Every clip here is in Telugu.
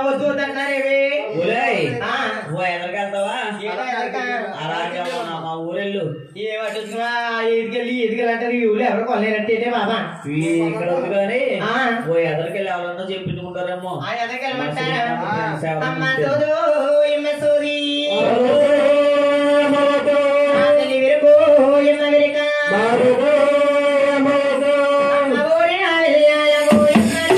వద్దు వద్దన్నారేవి ఒరేయ్ ఆ. ఓ ఎదరికి వెళ్తావా ఏదో ఎదరికా? అలాగే మొన్న మా ఊరెళ్ళు ఏ పట్టుకున్నా ఎదికెళ్ళి ఎదికెళ్ళంటారు ఈ ఊళ్ళో ఎవరు కొనలేనట్టేటే బాబా ఈ ఇక్కడ ఉంది కానీ ఆ. ఓ ఎదరికి వెళ్ళి ఎవరన్నా చెప్పించుకుంటారేమో ఆ ఎదరికెళ్ళమంటారా ఆ, సేవ అమ్మ చేస్తే. సోదు ఇమ్మ సోది ఆతలి విరుగు ఇమ్మ విరిక అమ్మ ఓడి ఆవిల్లాల ఓడి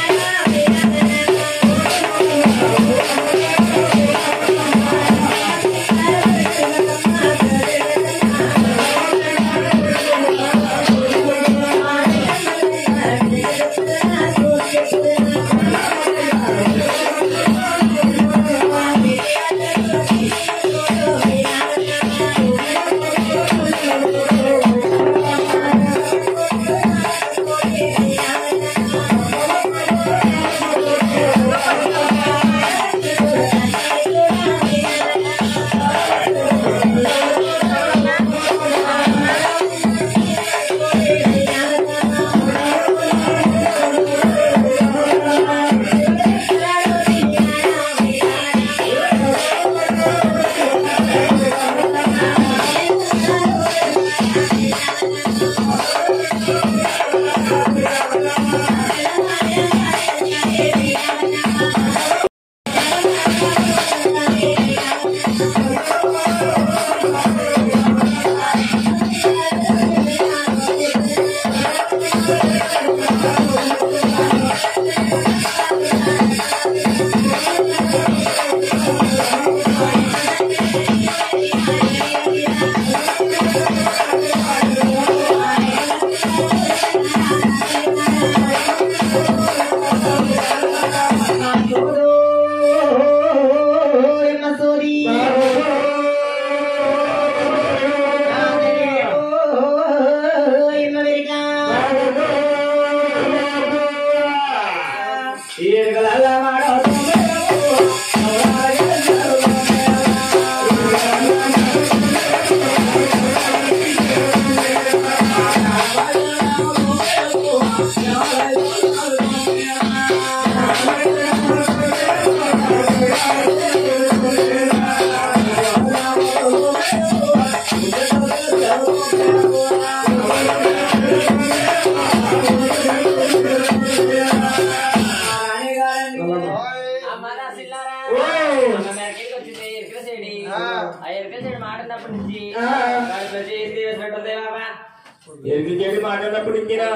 ఎరుకు చెడు మాట్లాడినప్పుడు ఇంకేనా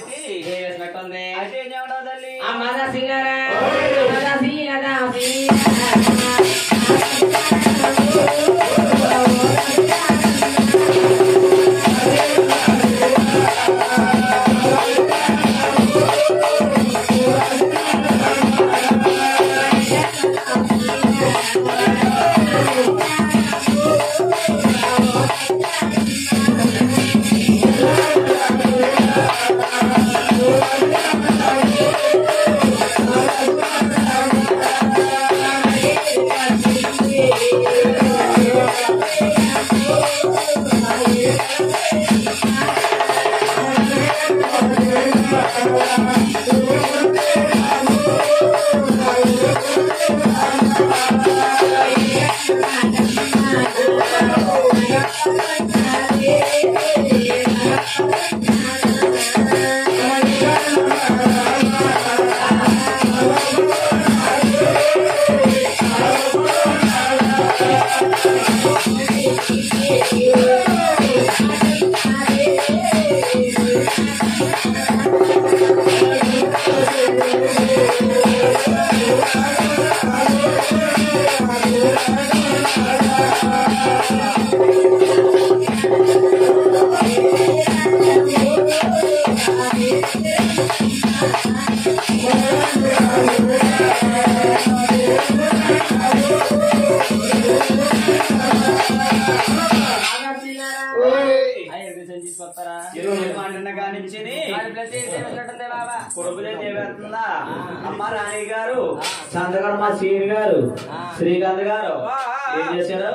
అమ్మ రాణి గారు చంద్రగడ మా సీని గారు శ్రీకాంత్ గారు ఏం చేశారు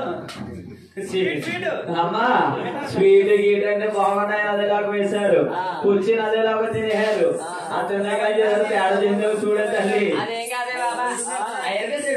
అమ్మా స్వీట్ గీట్ అంటే బాగున్నాయి అదేలాగా వేశారు కూర్చుని అదేలాగా తినేశారు అతనే చేశారు తేడా తింటే చూడే తల్లి అదేం కాదే బాబా అయ్యర్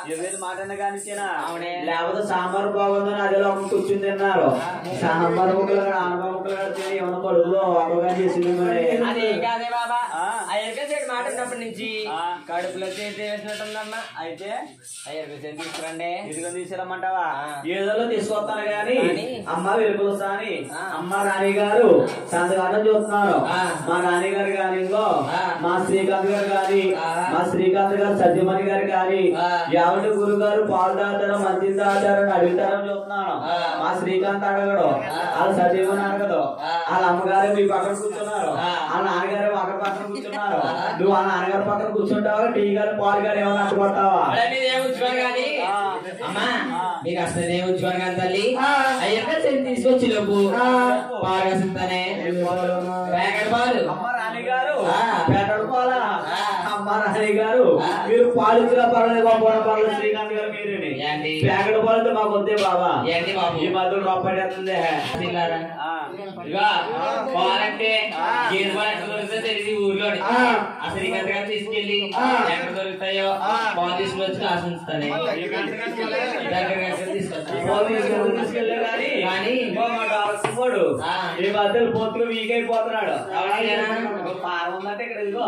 ఎవరి మాట కానిచ్చేనా అవునే. లేకపోతే సాంబార్ బాగుందని అదే లోపల కూర్చుని తిన్నారు సాంబార్ ముక్కలు కూడా ఆనప ముక్కలు కూడా తిని ఏమన్నా కడుపులో ఒకగా చేసింది మరి అది కాదే బాబా ఆ. ఆ ఎరక చెట్టు మాట ఉన్నప్పటి నుంచి ఆ. కడుపులో చేతి వేసినట్టుందమ్మా అయితే ఆ ఎరక చెట్టు తీసుకురండి ఇదిగో తీసుకురమ్మంటావా ఆ. ఏదో తీసుకొస్తాను గాని కానీ అమ్మ వెలుపులు సాని ఆ. అమ్మ రాణి గారు సంతకాలం చూస్తున్నారు ఆ. మా రాణి గారు గాని ఇంకో ఆ. మా శ్రీకాంత్ గారు గాని ఆ. మా శ్రీకాంత్ గారు సత్యమణి గారు గాని ఆ. ఎవరి గురు గారు పాలు తాగుతారో మంచి తాగుతారో అని అడుగుతారని చూస్తున్నాను ఆ. మా శ్రీకాంత్ అడగడు ఆ. వాళ్ళ సత్యమని అడగదు ఆ. వాళ్ళ అమ్మగారు మీ పక్కన కూర్చున్నారు ఆ. వాళ్ళ నాన్నగారు అక్కడ పక్కన కూర్చున్నారు ఆ. నువ్వు వాళ్ళ నాన్నగారు పక్కన కూర్చుంటావా టీ గారు పాలు గారు ఏమైనా అట్టుకుంటావా అలా మీరు ఏం ఉంచుకోరు కానీ ఆ. అమ్మా ఆ. మీకు అసలు ఏం ఉంచుకోరు కానీ తల్లి ఆ. ఆ ఎరక చెట్టు తీసుకొచ్చి లోపు ఆ. పాలు కాసింతానే ఏం పాలు? ప్యాకెట్ పాలు అమ్మ రాణి గారు ఆ. పేటడు పాలా ఆ. అమ్మ రాణి గారు ఆ. మీరు పాలు ఇచ్చినా పర్లేదు పంపడం పర్లేదు శ్రీకాంత్ గారు మీరేని ఏంటి? ప్యాకెట్ పాలతో మాకు వద్దే బాబా ఏంటి బాబు ఈ మధ్య రొప్పడేస్తుంది తిన్నారా ఇదిగో పాలంటే గేదె పాలు ఎక్కడ దొరుకుతుందో తెలియదు ఈ ఊర్లోని ఆ. ఆ శ్రీకాంత్ గారు తీసుకెళ్ళి ఆ. ఎక్కడ దొరుకుతాయో పాలు తీసుకొచ్చి ఆశిస్తానే దగ్గర దగ్గర తీసుకొస్తాను తీసుకెళ్ళే కానీ కానీ ఇంకో మా డాక్టర్ పోడు ఆ. ఈ మధ్యలో పొత్తులు వీక్ అయిపోతున్నాడు ఎవరైనా? ఒక పారం ఉందంటే ఇక్కడ ఇదిగో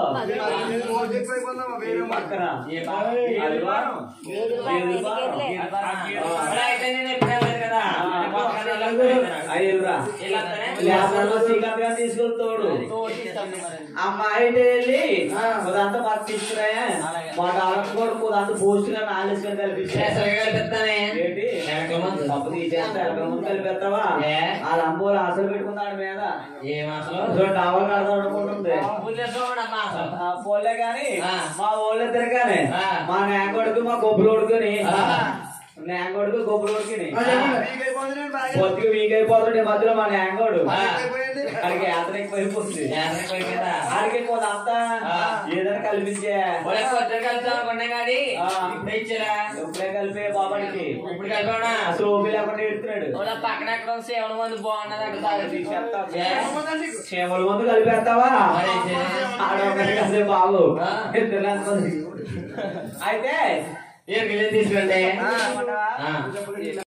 ఈ పక్కన ఏ పాలు? అదిగో. ఏది ఏది బారం, బారం? ఎందుకు అలా అయితే నేను ఎప్పుడు వెళ్ళలేదు కదా నేను పక్కన వెళ్ళకపోయినా. అయ్యురా ఇలా వస్తానే? లేకపోతే శ్రీకాంత్ గారు తీసుకెళ్తాడు అమ్మాయి వెళ్ళి కుదంతా మాకు తీసుకురాయా అలాగే. మా డాక్టర్ కూడా కుదంతా పోస్ట్ గా నాలుగు కల్పించా చేసరిగా కలిపిస్తానే ఏంటి ఎలకల మందు. తప్పు తీసేస్తే ఎలకల ముందు కలిపేస్తావా ఏ? వాళ్ళ అమ్మోరు ఆశలు పెట్టుకున్నాడు మీద ఏం అసలు రెండు టవల్ కడదాం అనుకుంటుంది వదిలేసుకోమమ్మా అసలు ఆ, పోలే గాని ఆ. మా ఊళ్ళో తిరగానే ఆ. మా నేకొడుకు మా గొప్పలు కొడుకుని ఆ. నేకొడుకు గొప్పలు కొడుకుని పొత్తికి వీక్ అయిపోతుండే మధ్యలో మా నేంగోడు ఆ. అడిగి యాత్ర ఎక్కువైపోతుంది యాత్రకు పోయి కదా ఆడికి కొంత ఆ. ఏదైనా కల్పించే ఒరే కొద్దిగా కలిసాం అనుకున్నా కానీ ఆ. ఇప్పుడే ఇచ్చారా ఇప్పుడే కలిపే బాబాడికి ఇప్పుడు కలిపాడా అసలు ఓపి లేకుండా ఎడుతున్నాడు ఒరే పక్కన ఎక్కడ సేవల మంది బాగున్నది అక్కడ తాగేసి. ఏ? క్షేమల ముందు కలిపేస్తావా మరి ఏం చేయాలి? ఆడొకటి కలిసే బాబు ఆ. ఇద్దరు అనుకోండి. అయితే ఏ గిన్నె తీసుకెళ్ళండి ఆ, ఆ.